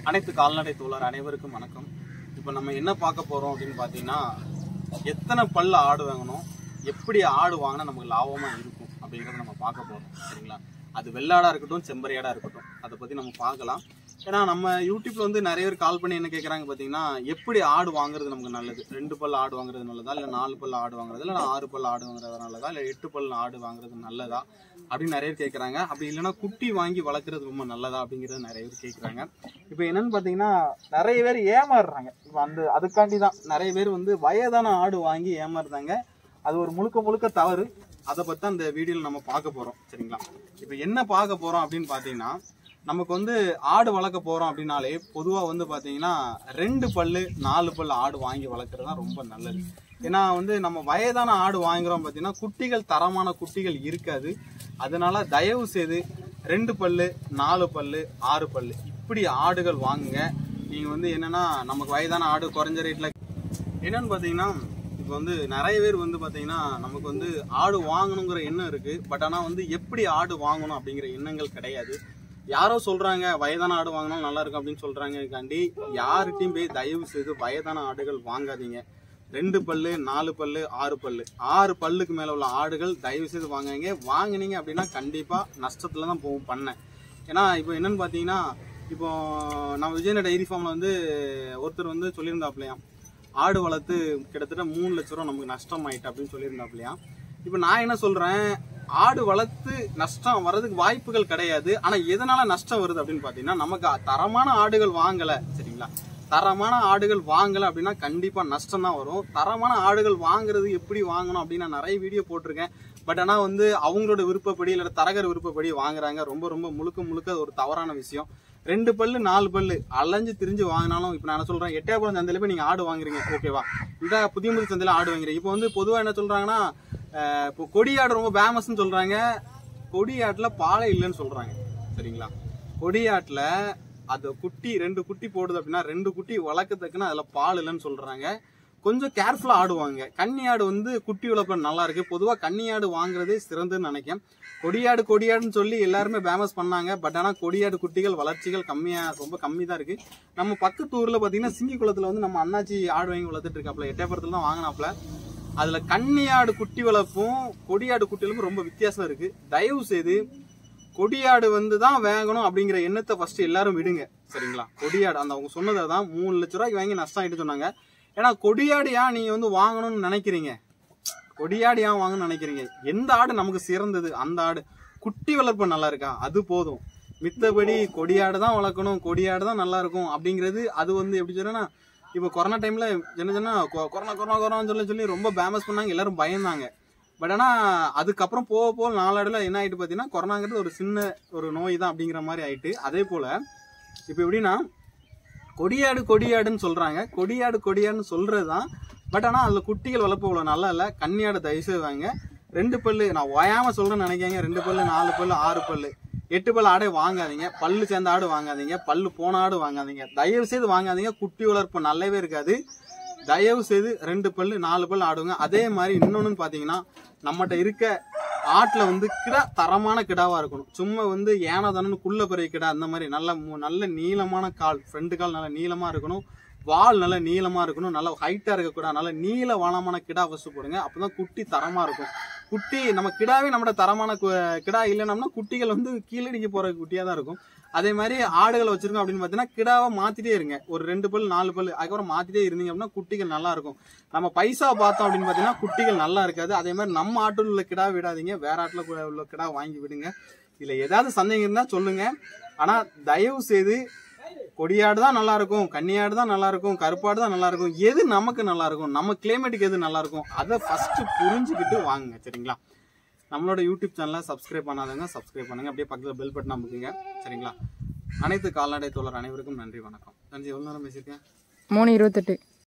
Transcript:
அனைத்து கால்நடை தோழர் அனைவருக்கும் வணக்கம் இப்போ நம்ம என்ன பார்க்க போறோம் அப்படின்னு பார்த்தீங்கன்னா எத்தனை பல்ல ஆடு வாங்கணும் எப்படி ஆடு வாங்கினா நமக்கு லாபமா இருக்கும் அப்படிங்கறத நம்ம பார்க்க போறோம் சரிங்களா அது வெள்ளாடா இருக்கட்டும் செம்பரியாடா இருக்கட்டும் அதை பத்தி நம்ம பார்க்கலாம் ஏன்னா நம்ம யூடியூப்ல வந்து நிறைய பேர் கால் பண்ணி என்ன கேட்குறாங்க பார்த்தீங்கன்னா எப்படி ஆடு வாங்குறது நமக்கு நல்லது ரெண்டு பல் ஆடு வாங்குறது நல்லதா இல்லை நாலு பல் ஆடு வாங்குறது இல்லை ஆறு பல் ஆடு வாங்குறது நல்லதா இல்லை எட்டு பல் ஆடு வாங்குறது நல்லதா அப்படின்னு நிறைய பேர் கேட்குறாங்க அப்படி இல்லைன்னா குட்டி வாங்கி வளர்க்குறது ரொம்ப நல்லதா அப்படிங்கிறது நிறைய பேர் கேட்குறாங்க இப்போ என்னன்னு பார்த்தீங்கன்னா நிறைய பேர் ஏமாறுறாங்க இப்போ அந்த அதுக்காண்டி தான் நிறைய பேர் வந்து வயதான ஆடு வாங்கி ஏமாறுறாங்க அது ஒரு முழுக்க முழுக்க தவறு அதை பற்றி தான் இந்த வீடியோவில் நம்ம பார்க்க போகிறோம் சரிங்களா இப்போ என்ன பார்க்க போகிறோம் அப்படின்னு பார்த்தீங்கன்னா நமக்கு வந்து ஆடு வளர்க்க போகிறோம் அப்படின்னாலே பொதுவாக வந்து பார்த்தீங்கன்னா ரெண்டு பல்லு நாலு பல்லு ஆடு வாங்கி வளர்க்குறது தான் ரொம்ப நல்லது ஏன்னா வந்து நம்ம வயதான ஆடு வாங்குறோம் பார்த்தீங்கன்னா குட்டிகள் தரமான குட்டிகள் இருக்காது அதனால தயவு செய்து ரெண்டு பல்லு நாலு பல்லு ஆறு பல்லு இப்படி ஆடுகள் வாங்குங்க நீங்க வந்து என்னன்னா நமக்கு வயதான ஆடு குறைஞ்ச ரேட்ல என்னன்னு பாத்தீங்கன்னா இப்போ வந்து நிறைய பேர் வந்து பாத்தீங்கன்னா நமக்கு வந்து ஆடு வாங்கணுங்கிற எண்ணம் இருக்கு பட் ஆனா வந்து எப்படி ஆடு வாங்கணும் அப்படிங்கிற எண்ணங்கள் கிடையாது யாரோ சொல்றாங்க வயதான ஆடு வாங்கினா நல்லா இருக்கும் அப்படின்னு சொல்றாங்கக்காண்டி யார்கிட்டயும் போய் தயவு செய்து வயதான ஆடுகள் வாங்காதீங்க ரெண்டு பல்லு நாலு பல்லு ஆறு பல்லு ஆறு பல்லுக்கு மேல உள்ள ஆடுகள் தயவு செய்து வாங்குங்க வாங்குனீங்க அப்படின்னா கண்டிப்பா நஷ்டத்துல தான் போகும் பண்ணேன் ஏன்னா இப்போ என்னன்னு பாத்தீங்கன்னா இப்போ நம்ம விஜயன டைரி ஃபார்ம்ல வந்து ஒருத்தர் வந்து சொல்லியிருந்தாப்லையாம் ஆடு வளர்த்து கிட்டத்தட்ட மூணு லட்ச ரூபா நமக்கு நஷ்டம் ஆயிட்டு அப்படின்னு சொல்லியிருந்தாப்லையாம் இப்போ நான் என்ன சொல்றேன் ஆடு வளர்த்து நஷ்டம் வர்றதுக்கு வாய்ப்புகள் கிடையாது ஆனா எதனால நஷ்டம் வருது அப்படின்னு பாத்தீங்கன்னா நமக்கு தரமான ஆடுகள் வாங்கல சரிங்களா தரமான ஆடுகள் வாங்கல அப்படின்னா கண்டிப்பா நஷ்டம் தான் வரும் தரமான ஆடுகள் வாங்குறது எப்படி வாங்கணும் அப்படின்னு நான் நிறைய வீடியோ போட்டிருக்கேன் பட் ஆனா வந்து அவங்களோட விருப்பப்படி இல்ல தரகர் விருப்பப்படி வாங்குறாங்க ரொம்ப ரொம்ப முழுக்க முழுக்க அது ஒரு தவறான விஷயம் ரெண்டு பல்லு நாலு பல்லு அலைஞ்சு திரிஞ்சு வாங்கினாலும் இப்போ நான் என்ன சொல்றேன் எட்டயபுரம் சந்தையில போய் நீங்க ஆடு வாங்குறீங்க ஓகேவா இந்த புதிய முதி சந்தையில ஆடு வாங்குறீங்க இப்போ வந்து பொதுவா என்ன சொல்றாங்கன்னா அஹ், இப்போ கொடியாடு ரொம்ப ஃபேமஸ்னு சொல்றாங்க கொடியாட்டுல பாலை இல்லைன்னு சொல்றாங்க சரிங்களா கொடியாட்டுல அது குட்டி ரெண்டு குட்டி போடுது அப்படின்னா ரெண்டு குட்டி வளர்க்கறதுக்குன்னா அதுல பால் இல்லைன்னு சொல்றாங்க கொஞ்சம் கேர்ஃபுல்லா ஆடுவாங்க கன்னி ஆடு வந்து குட்டி வளர்ப்பு நல்லா இருக்கு பொதுவா கன்னி ஆடு வாங்குறதே சிறந்ததுன்னு நினைக்கிறேன் கொடியாடு கொடியாடுன்னு சொல்லி எல்லாருமே ஃபேமஸ் பண்ணாங்க பட் ஆனா கொடியாடு குட்டிகள் வளர்ச்சிகள் கம்மியா ரொம்ப கம்மி தான் இருக்கு நம்ம பக்கத்து ஊர்ல பாத்தீங்கன்னா சிங்கி குளத்துல வந்து நம்ம அண்ணாச்சி ஆடு வாங்கி வளர்த்துட்டு இருக்காப்ல எட்டயபுரத்துல தான் வாங்கினாப்ல அதுல கன்னியாடு குட்டி வளர்ப்பும் கொடியாடு குட்டி வளர்ப்பும் ரொம்ப வித்தியாசம் இருக்கு தயவு செய்து கொடியாடு வந்து தான் வாங்கணும் அப்படிங்கிற எண்ணத்தை ஃபர்ஸ்ட் எல்லாரும் விடுங்க சரிங்களா கொடியாடு அந்த அவங்க சொன்னதை தான் மூணு லட்ச ரூபாய்க்கு வாங்கி நஷ்டம் ஆயிட்டு சொன்னாங்க ஏன்னா கொடியாடு ஏன் நீங்க வந்து வாங்கணும்னு நினைக்கிறீங்க கொடியாடு ஏன் வாங்கணும்னு நினைக்கிறீங்க எந்த ஆடு நமக்கு சிறந்தது அந்த ஆடு குட்டி வளர்ப்பு நல்லா இருக்கா அது போதும் மித்தபடி கொடியாடு தான் வளர்க்கணும் கொடியாடு தான் நல்லா இருக்கும் அப்படிங்கிறது அது வந்து எப்படி சொல்றேன்னா இப்போ கொரோனா டைம்ல என்ன சொன்னா கொ- கொரோனா கொரோனா கொரோனான்னு சொல்லி சொல்லி ரொம்ப ஃபேமஸ் பண்ணாங்க எல்லாரும் பயந்தாங்க பட் ஆனா அதுக்கப்புறம் போக போக நாளடைவுல என்ன ஆயிட்டு பாத்தீங்கன்னா கொரோனாங்கிறது ஒரு சின்ன ஒரு நோய் தான் அப்படிங்கிற மாதிரி ஆயிட்டு அதே போல இப்போ எப்படின்னா கொடியாடு கொடியாடுன்னு சொல்றாங்க கொடியாடு கொடியாடுன்னு சொல்றது தான் பட் ஆனா அதுல குட்டிகள் வளர்ப்பு இவ்வளவு நல்லா இல்ல கன்னியாடு தயவுசெய்து வாங்க ரெண்டு பல்லு நான் ஓயாம சொல்றேன்னு நினைக்காங்க ரெண்டு பல்லு நாலு பல்லு ஆறு பல்லு எட்டு பல்லு ஆடே வாங்காதீங்க பல்லு சேர்ந்த ஆடு வாங்காதீங்க பல்லு போன ஆடு வாங்காதீங்க தயவு செய்து வாங்காதீங்க குட்டி வளர்ப்பு நல்லாவே இருக்காது தயவு செய்து ரெண்டு பல்லு நாலு பல்லு ஆடுங்க அதே மாதிரி இன்னொன்னு பாத்தீங்கன்னா நம்மகிட்ட இருக்க ஆட்டுல வந்து கிடா தரமான கிடாவா இருக்கணும் சும்மா வந்து ஏனதானு குள்ள பெரிய கிடா அந்த மாதிரி நல்ல மு- நல்ல நீளமான கால் ஃப்ரண்ட் கால் நல்ல நீளமா இருக்கணும் வால் நல்ல நீளமா இருக்கணும் நல்ல ஹைட்டா இருக்கக்கூடாது நல்ல நீள வானமான கிடா ஃபர்ஸ்ட் போடுங்க அப்பதான் குட்டி தரமா இருக்கும் குட்டி நம்ம கிடாவே நம்மட தரமான கு- கிடா இல்லைனோம்னா குட்டிகள் வந்து கீழடிக்கு போற குட்டியா தான் இருக்கும் அதே மாதிரி ஆடுகளை வச்சிருக்கோம் அப்படின்னு பார்த்தீங்கன்னா கிடாவை மாத்திட்டே இருங்க ஒரு ரெண்டு பல் நாலு பல் அதுக்கப்புறம் மாத்திட்டே இருந்தீங்க அப்படின்னா குட்டிகள் நல்லா இருக்கும் நம்ம பைசா பார்த்தோம் அப்படின்னு பார்த்தீங்கன்னா குட்டிகள் நல்லா இருக்காது அதே மாதிரி நம்ம ஆட்டில் உள்ள கிடா விடாதீங்க வேற ஆட்டில் கு- உள்ள கிடா வாங்கி விடுங்க இதுல ஏதாவது சந்தேகம் இருந்தா சொல்லுங்க ஆனா தயவு செய்து கொடியாடு தான் நல்லா இருக்கும் கன்னியாடு தான் நல்லா இருக்கும் கருப்பாடு தான் நல்லா இருக்கும் எது நமக்கு நல்லா இருக்கும் நம்ம கிளைமேட்டுக்கு எது நல்லா இருக்கும் அதை ஃபர்ஸ்ட் புரிஞ்சுக்கிட்டு வாங்குங்க சரிங்களா நம்மளோட யூடியூப் சேனலை சப்ஸ்கிரைப் பண்ணாதவங்க சப்ஸ்கிரைப் பண்ணுங்க அப்படியே பக்கத்தில் பெல் பட்டன் அமுக்குங்க சரிங்களா அனைத்து கால்நடை தோழர் அனைவருக்கும் நன்றி வணக்கம் நன்றி எவ்வளோ நேரம் பேசியிருக்கேன் மூணு இருபத்தெட்டு